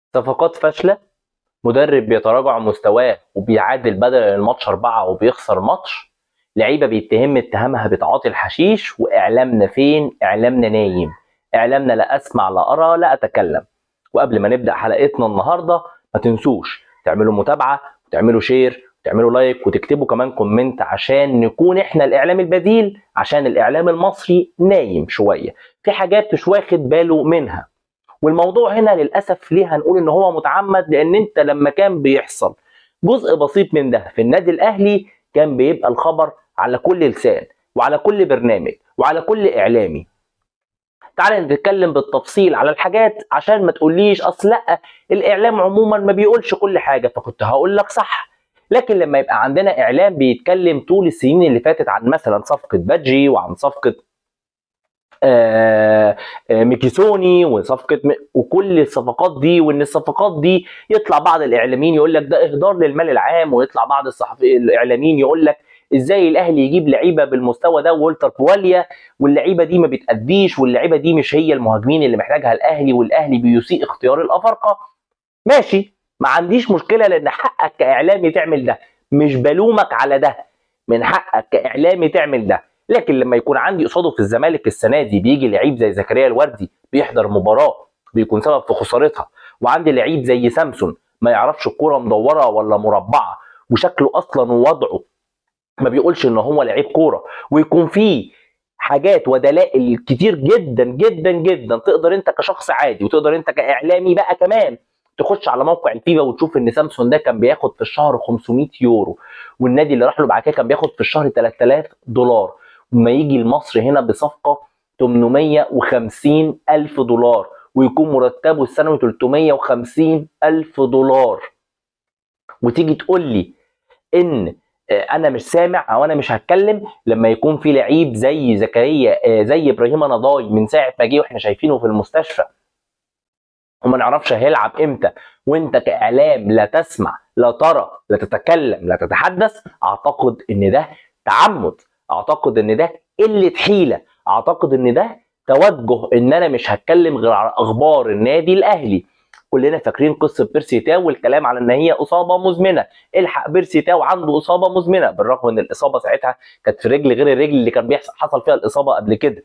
صفقات فاشله مدرب بيتراجع مستواه وبيعادل بدل الماتش أربعة وبيخسر ماتش لعيبة بيتهم اتهامها بتعاطي الحشيش وإعلامنا فين؟ إعلامنا نايم إعلامنا لا أسمع لا أرى لا أتكلم وقبل ما نبدأ حلقتنا النهاردة ما تنسوش تعملوا متابعة وتعملوا شير وتعملوا لايك وتكتبوا كمان كومنت عشان نكون احنا الإعلام البديل عشان الإعلام المصري نايم شوية في حاجات مش واخد باله منها والموضوع هنا للاسف ليه هنقول ان هو متعمد لان انت لما كان بيحصل جزء بسيط من ده في النادي الاهلي كان بيبقى الخبر على كل لسان وعلى كل برنامج وعلى كل اعلامي تعال نتكلم بالتفصيل على الحاجات عشان ما تقوليش اصل لا الاعلام عموما ما بيقولش كل حاجه فكنت هقول لك صح لكن لما يبقى عندنا اعلام بيتكلم طول السنين اللي فاتت عن مثلا صفقه بادجي وعن صفقه آه، آه، ميكيسوني وصفقه م... وكل الصفقات دي وان الصفقات دي يطلع بعض الاعلاميين يقول لك ده اهدار للمال العام ويطلع بعض الصحفي الاعلاميين يقول لك ازاي الاهلي يجيب لعيبه بالمستوى ده والتر بواليا واللعيبه دي ما بتاديش واللعيبه دي مش هي المهاجمين اللي محتاجها الاهلي والاهلي بيسيء اختيار الافارقه ماشي ما عنديش مشكله لان حقك كاعلامي تعمل ده مش بلومك على ده من حقك كاعلامي تعمل ده لكن لما يكون عندي قصاده في الزمالك السنه دي بيجي لعيب زي زكريا الوردي بيحضر مباراه بيكون سبب في خسارتها وعندي لعيب زي سامسون ما يعرفش الكوره مدوره ولا مربعه وشكله اصلا ووضعه ما بيقولش ان هو لعيب كوره ويكون فيه حاجات ودلائل كتير جدا جدا جدا تقدر انت كشخص عادي وتقدر انت كاعلامي بقى كمان تخش على موقع الفيفا وتشوف ان سامسون ده كان بياخد في الشهر 500 يورو والنادي اللي راح له بعد كده كان بياخد في الشهر 3000 دولار وما يجي لمصر هنا بصفقه 850 الف دولار ويكون مرتبه السنوي 350 الف دولار وتيجي تقول لي ان انا مش سامع او انا مش هتكلم لما يكون في لعيب زي زكريا زي ابراهيم نضاي من ساعه ما جه واحنا شايفينه في المستشفى وما نعرفش هيلعب امتى وانت كاعلام لا تسمع لا ترى لا تتكلم لا تتحدث اعتقد ان ده تعمد اعتقد ان ده قله حيله اعتقد ان ده توجه ان انا مش هتكلم غير على اخبار النادي الاهلي كلنا فاكرين قصه بيرسي تاو والكلام على ان هي اصابه مزمنه الحق بيرسي تاو عنده اصابه مزمنه بالرغم ان الاصابه ساعتها كانت في رجل غير الرجل اللي كان بيحصل حصل فيها الاصابه قبل كده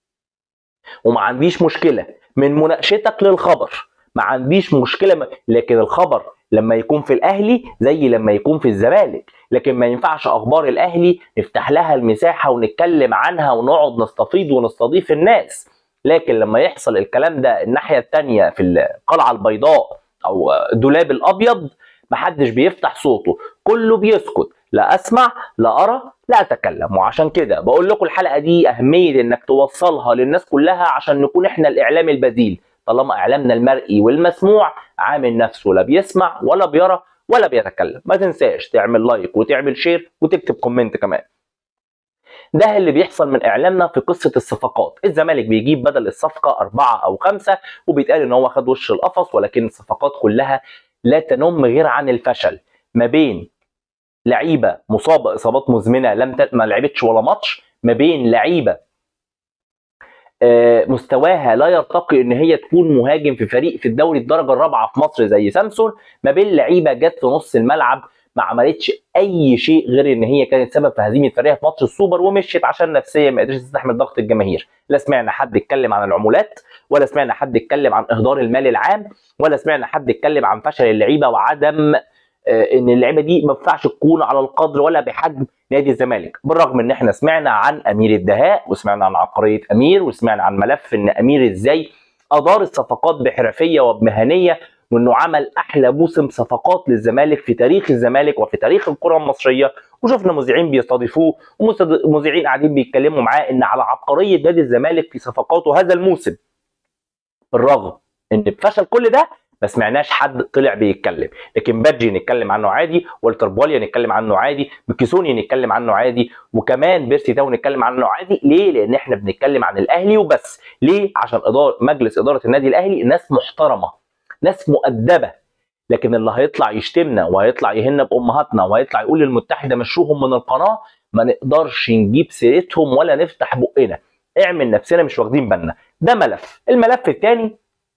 وما عنديش مشكله من مناقشتك للخبر ما عنديش مشكله لكن الخبر لما يكون في الاهلي زي لما يكون في الزمالك لكن ما ينفعش اخبار الاهلي نفتح لها المساحه ونتكلم عنها ونقعد نستفيض ونستضيف الناس لكن لما يحصل الكلام ده الناحيه الثانيه في القلعه البيضاء او الدولاب الابيض محدش بيفتح صوته كله بيسكت لا اسمع لا ارى لا اتكلم وعشان كده بقول لكم الحلقه دي اهميه انك توصلها للناس كلها عشان نكون احنا الاعلام البديل طالما اعلامنا المرئي والمسموع عامل نفسه لا بيسمع ولا بيرى ولا بيتكلم ما تنساش تعمل لايك وتعمل شير وتكتب كومنت كمان ده اللي بيحصل من اعلامنا في قصه الصفقات الزمالك بيجيب بدل الصفقه اربعه او خمسه وبيتقال ان هو خد وش القفص ولكن الصفقات كلها لا تنم غير عن الفشل ما بين لعيبه مصابه اصابات مزمنه لم ت... ما لعبتش ولا ماتش ما بين لعيبه مستواها لا يرتقي ان هي تكون مهاجم في فريق في الدوري الدرجه الرابعه في مصر زي سامسون ما بين لعيبه جت في نص الملعب ما عملتش اي شيء غير ان هي كانت سبب في هزيمه فريقها في ماتش السوبر ومشيت عشان نفسيا ما قدرتش تستحمل ضغط الجماهير لا سمعنا حد يتكلم عن العمولات ولا سمعنا حد يتكلم عن اهدار المال العام ولا سمعنا حد يتكلم عن فشل اللعيبه وعدم ان اللعيبه دي ما ينفعش تكون على القدر ولا بحجم نادي الزمالك بالرغم ان احنا سمعنا عن امير الدهاء وسمعنا عن عبقريه امير وسمعنا عن ملف ان امير ازاي ادار الصفقات بحرفيه وبمهنيه وانه عمل احلى موسم صفقات للزمالك في تاريخ الزمالك وفي تاريخ الكره المصريه وشفنا مذيعين بيستضيفوه ومذيعين قاعدين بيتكلموا معاه ان على عبقريه نادي الزمالك في صفقاته هذا الموسم بالرغم ان بفشل كل ده ما سمعناش حد طلع بيتكلم لكن بادجي نتكلم عنه عادي والتر بوليا نتكلم عنه عادي بكيسوني نتكلم عنه عادي وكمان بيرسي تاو نتكلم عنه عادي ليه لان احنا بنتكلم عن الاهلي وبس ليه عشان إدارة مجلس اداره النادي الاهلي ناس محترمه ناس مؤدبه لكن اللي هيطلع يشتمنا وهيطلع يهنا بامهاتنا وهيطلع يقول للمتحده مشوهم من القناه ما نقدرش نجيب سيرتهم ولا نفتح بقنا اعمل نفسنا مش واخدين بالنا ده ملف الملف الثاني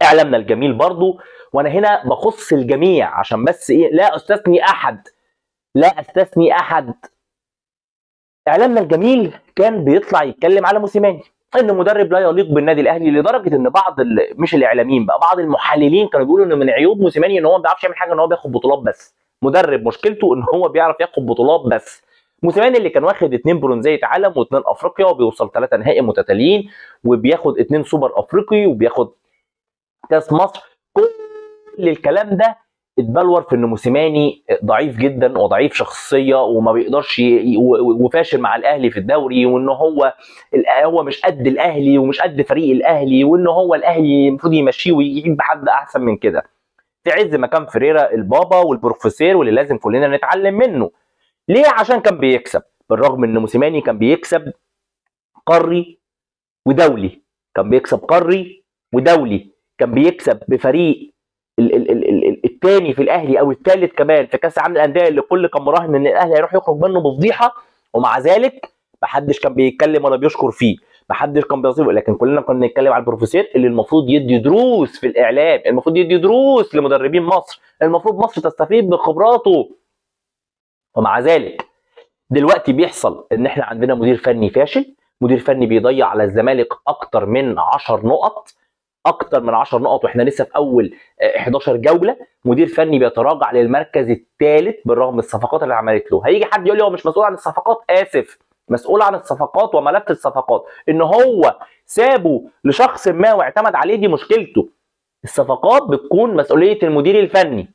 اعلامنا الجميل برضو وانا هنا بخص الجميع عشان بس ايه لا استثني احد لا استثني احد اعلامنا الجميل كان بيطلع يتكلم على موسيماني ان مدرب لا يليق بالنادي الاهلي لدرجه ان بعض ال... مش الاعلاميين بقى بعض المحللين كانوا بيقولوا ان من عيوب موسيماني ان هو ما بيعرفش يعمل حاجه ان هو بياخد بطولات بس مدرب مشكلته ان هو بيعرف ياخد بطولات بس موسيماني اللي كان واخد اتنين برونزيه عالم واتنين افريقيا وبيوصل ثلاثه نهائي متتاليين وبياخد اتنين سوبر افريقي وبياخد كاس مصر كل الكلام ده اتبلور في ان موسيماني ضعيف جدا وضعيف شخصيه وما بيقدرش ي... وفاشل مع الاهلي في الدوري وان هو هو مش قد الاهلي ومش قد فريق الاهلي وان هو الاهلي المفروض يمشيه ويجيب حد احسن من كده في عز ما كان فريرا البابا والبروفيسور واللي لازم كلنا نتعلم منه ليه عشان كان بيكسب بالرغم ان موسيماني كان بيكسب قاري ودولي كان بيكسب قاري ودولي كان بيكسب بفريق ال ال ال ال الثاني في الاهلي او الثالث كمان في كاس العالم للانديه اللي كل كان مراهن ان الاهلي هيروح يخرج منه بفضيحه ومع ذلك محدش كان بيتكلم ولا بيشكر فيه محدش كان بيصيب لكن كلنا كنا بنتكلم على البروفيسور اللي المفروض يدي دروس في الاعلام المفروض يدي دروس لمدربين مصر المفروض مصر تستفيد بخبراته ومع ذلك دلوقتي بيحصل ان احنا عندنا مدير فني فاشل مدير فني بيضيع على الزمالك اكتر من 10 نقط اكتر من 10 نقط واحنا لسه في اول 11 جوله مدير فني بيتراجع للمركز الثالث بالرغم من الصفقات اللي عملت له هيجي حد يقول لي هو مش مسؤول عن الصفقات اسف مسؤول عن الصفقات وملف الصفقات ان هو سابه لشخص ما واعتمد عليه دي مشكلته الصفقات بتكون مسؤوليه المدير الفني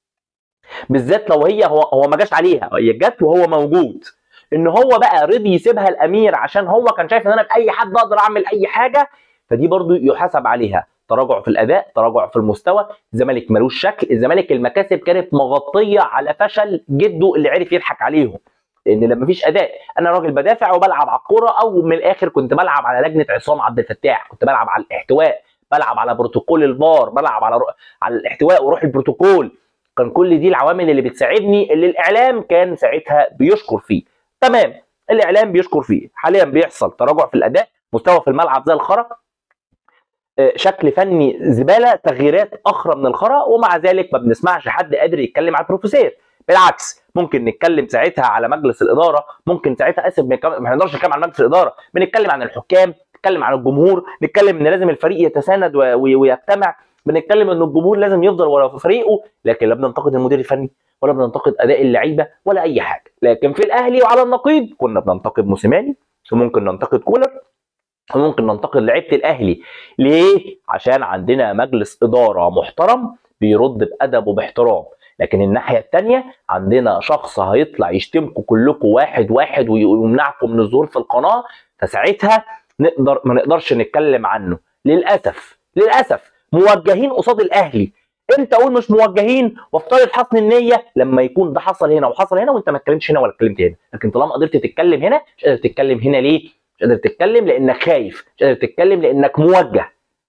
بالذات لو هي هو, هو ما جاش عليها هي جت وهو موجود ان هو بقى رضي يسيبها الامير عشان هو كان شايف ان انا باي حد اقدر اعمل اي حاجه فدي برضو يحاسب عليها تراجع في الاداء تراجع في المستوى الزمالك ملوش شكل الزمالك المكاسب كانت مغطيه على فشل جده اللي عرف يضحك عليهم لان لما فيش اداء انا راجل بدافع وبلعب على الكوره او من الاخر كنت بلعب على لجنه عصام عبد الفتاح كنت بلعب على الاحتواء بلعب على بروتوكول الفار بلعب على رو... على الاحتواء وروح البروتوكول كان كل دي العوامل اللي بتساعدني اللي الاعلام كان ساعتها بيشكر فيه تمام الاعلام بيشكر فيه حاليا بيحصل تراجع في الاداء مستوى في الملعب زي الخرا شكل فني زباله تغييرات اخرى من الخرا ومع ذلك ما بنسمعش حد قادر يتكلم على البروفيسور بالعكس ممكن نتكلم ساعتها على مجلس الاداره ممكن ساعتها اسف ما نقدرش نتكلم عن مجلس الاداره بنتكلم عن الحكام نتكلم عن الجمهور نتكلم ان لازم الفريق يتساند ويجتمع بنتكلم ان الجمهور لازم يفضل ورا فريقه لكن لا بننتقد المدير الفني ولا بننتقد اداء اللعيبه ولا اي حاجه لكن في الاهلي وعلى النقيض كنا بننتقد موسيماني وممكن ننتقد كولر وممكن ننتقد لعيبه الاهلي ليه عشان عندنا مجلس اداره محترم بيرد بادب وباحترام لكن الناحيه الثانيه عندنا شخص هيطلع يشتمكم كلكم واحد واحد ويمنعكم من الظهور في القناه فساعتها نقدر ما نقدرش نتكلم عنه للاسف للاسف موجهين قصاد الاهلي انت قول مش موجهين وافترض حسن النيه لما يكون ده حصل هنا وحصل هنا وانت ما اتكلمتش هنا ولا اتكلمت هنا لكن طالما قدرت تتكلم هنا مش قادر تتكلم هنا ليه مش قادر تتكلم لانك خايف مش قادر تتكلم لانك موجه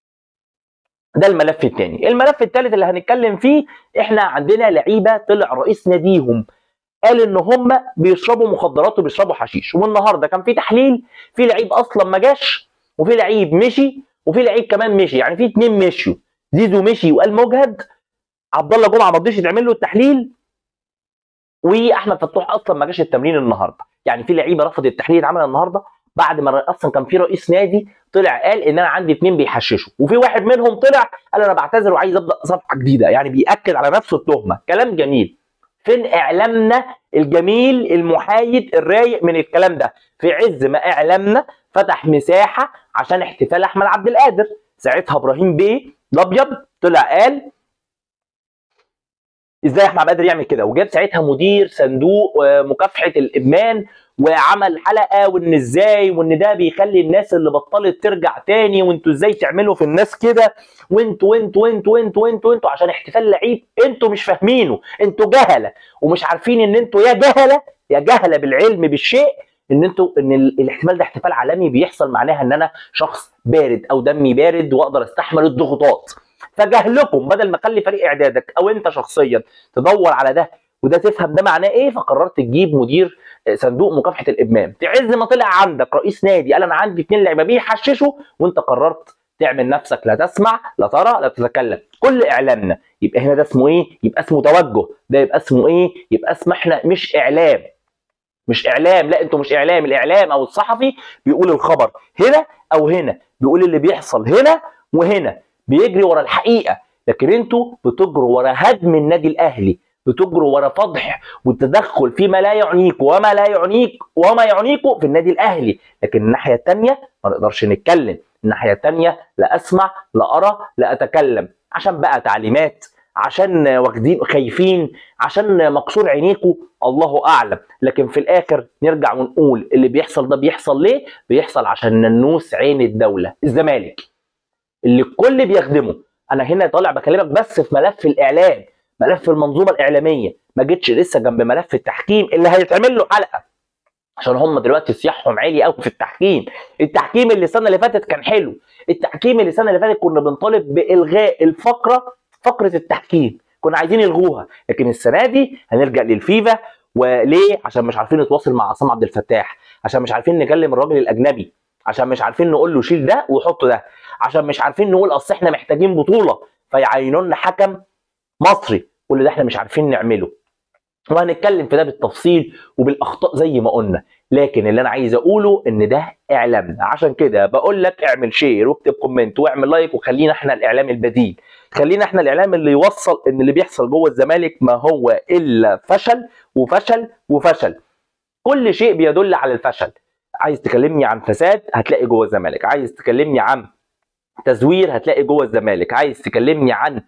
ده الملف الثاني الملف الثالث اللي هنتكلم فيه احنا عندنا لعيبه طلع رئيس ناديهم قال ان هم بيشربوا مخدرات وبيشربوا حشيش والنهارده كان في تحليل في لعيب اصلا ما جاش وفي لعيب مشي وفي لعيب كمان مشي يعني في اتنين مشيوا زيزو مشي وقال مجهد عبد الله جمعه ما رضيش يتعمل له التحليل واحمد فتوح اصلا ما جاش التمرين النهارده يعني في لعيبه رفضت التحليل اتعمل النهارده بعد ما اصلا كان في رئيس نادي طلع قال ان انا عندي اتنين بيحششوا وفي واحد منهم طلع قال انا بعتذر وعايز ابدا صفحه جديده يعني بياكد على نفسه التهمه كلام جميل فين اعلامنا الجميل المحايد الرايق من الكلام ده في عز ما اعلامنا فتح مساحه عشان احتفال احمد عبد القادر ساعتها ابراهيم بيه الابيض طلع قال ازاي احمد عبد القادر يعمل كده وجاب ساعتها مدير صندوق مكافحه الادمان وعمل حلقه وان ازاي وان ده بيخلي الناس اللي بطلت ترجع تاني وانتوا ازاي تعملوا في الناس كده وانتوا وانتوا وانتوا وانتوا وانتوا وانتوا عشان احتفال لعيب انتوا مش فاهمينه انتوا جهله ومش عارفين ان انتوا يا جهله يا جهله بالعلم بالشيء ان انتوا ان الاحتفال ده احتفال عالمي بيحصل معناها ان انا شخص بارد او دمي بارد واقدر استحمل الضغوطات فجهلكم بدل ما اخلي فريق اعدادك او انت شخصيا تدور على ده وده تفهم ده معناه ايه فقررت تجيب مدير صندوق مكافحه الادمان في عز ما طلع عندك رئيس نادي قال انا عندي اثنين لعيبه بيحششوا وانت قررت تعمل نفسك لا تسمع لا ترى لا تتكلم كل اعلامنا يبقى هنا ده اسمه ايه يبقى اسمه توجه ده يبقى اسمه ايه يبقى اسمه احنا مش اعلام مش اعلام لا انتوا مش اعلام الاعلام او الصحفي بيقول الخبر هنا او هنا بيقول اللي بيحصل هنا وهنا بيجري ورا الحقيقه لكن انتوا بتجروا ورا هدم النادي الاهلي بتجروا ورا فضح والتدخل فيما لا يعنيك وما لا يعنيك وما يعنيكوا في النادي الاهلي لكن الناحيه الثانيه ما نقدرش نتكلم الناحيه الثانيه لا اسمع لا ارى لا اتكلم عشان بقى تعليمات عشان واخدين خايفين عشان مكسور عينيكوا الله اعلم لكن في الاخر نرجع ونقول اللي بيحصل ده بيحصل ليه بيحصل عشان ننوس عين الدوله الزمالك اللي الكل بيخدمه انا هنا طالع بكلمك بس في ملف الاعلام ملف المنظومه الاعلاميه ما جيتش لسه جنب ملف التحكيم اللي هيتعمل له حلقه عشان هم دلوقتي صياحهم عالي قوي في التحكيم التحكيم اللي السنه اللي فاتت كان حلو التحكيم اللي السنه اللي فاتت كنا بنطالب بالغاء الفقره فقره التحكيم كنا عايزين يلغوها لكن السنه دي هنرجع للفيفا وليه عشان مش عارفين نتواصل مع عصام عبد الفتاح عشان مش عارفين نكلم الراجل الاجنبي عشان مش عارفين نقول له شيل ده وحط ده عشان مش عارفين نقول اصل احنا محتاجين بطوله فيعينوا لنا حكم مصري كل ده احنا مش عارفين نعمله وهنتكلم في ده بالتفصيل وبالاخطاء زي ما قلنا لكن اللي انا عايز اقوله ان ده اعلامنا عشان كده بقول لك اعمل شير واكتب كومنت واعمل لايك وخلينا احنا الاعلام البديل خلينا احنا الاعلام اللي يوصل ان اللي بيحصل جوه الزمالك ما هو الا فشل وفشل وفشل كل شيء بيدل على الفشل عايز تكلمني عن فساد هتلاقي جوه الزمالك عايز تكلمني عن تزوير هتلاقي جوه الزمالك عايز تكلمني عن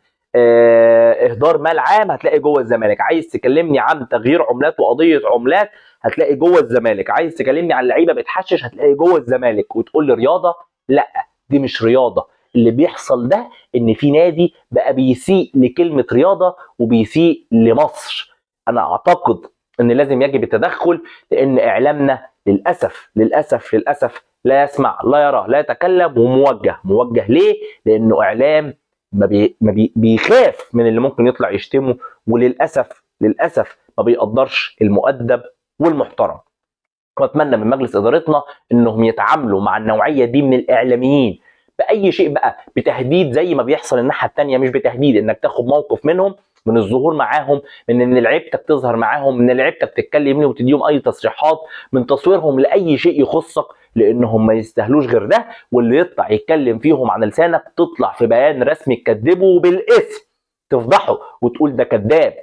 اهدار مال عام هتلاقي جوه الزمالك عايز تكلمني عن تغيير عملات وقضيه عملات هتلاقي جوه الزمالك عايز تكلمني عن لعيبه بتحشش هتلاقي جوه الزمالك وتقول لي رياضه لا دي مش رياضه اللي بيحصل ده ان في نادي بقى بيسيء لكلمه رياضه وبيسيء لمصر انا اعتقد ان لازم يجب التدخل لان اعلامنا للاسف للاسف للاسف لا يسمع لا يرى لا يتكلم وموجه موجه ليه لانه اعلام ما, بي ما بي بيخاف من اللي ممكن يطلع يشتمه وللاسف للاسف ما بيقدرش المؤدب والمحترم واتمنى من مجلس ادارتنا انهم يتعاملوا مع النوعيه دي من الاعلاميين باي شيء بقى بتهديد زي ما بيحصل الناحيه الثانيه مش بتهديد انك تاخد موقف منهم من الظهور معاهم من ان لعيبتك تظهر معاهم من لعيبتك تتكلم ليه وتديهم اي تصريحات من تصويرهم لاي شيء يخصك لانهم ما يستاهلوش غير ده واللي يطلع يتكلم فيهم عن لسانك تطلع في بيان رسمي تكذبه بالاسم تفضحه وتقول ده كذاب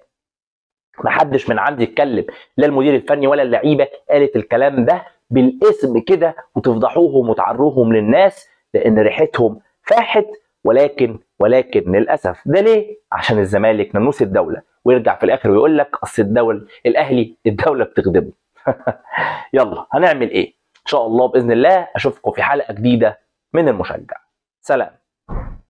محدش من عندي يتكلم لا المدير الفني ولا اللعيبه قالت الكلام ده بالاسم كده وتفضحوهم وتعروهم للناس لان ريحتهم فاحت ولكن ولكن للاسف ده ليه؟ عشان الزمالك ناموس الدوله ويرجع في الاخر ويقول لك اصل الدوله الاهلي الدوله بتخدمه يلا هنعمل ايه؟ ان شاء الله باذن الله اشوفكم في حلقه جديده من المشجع سلام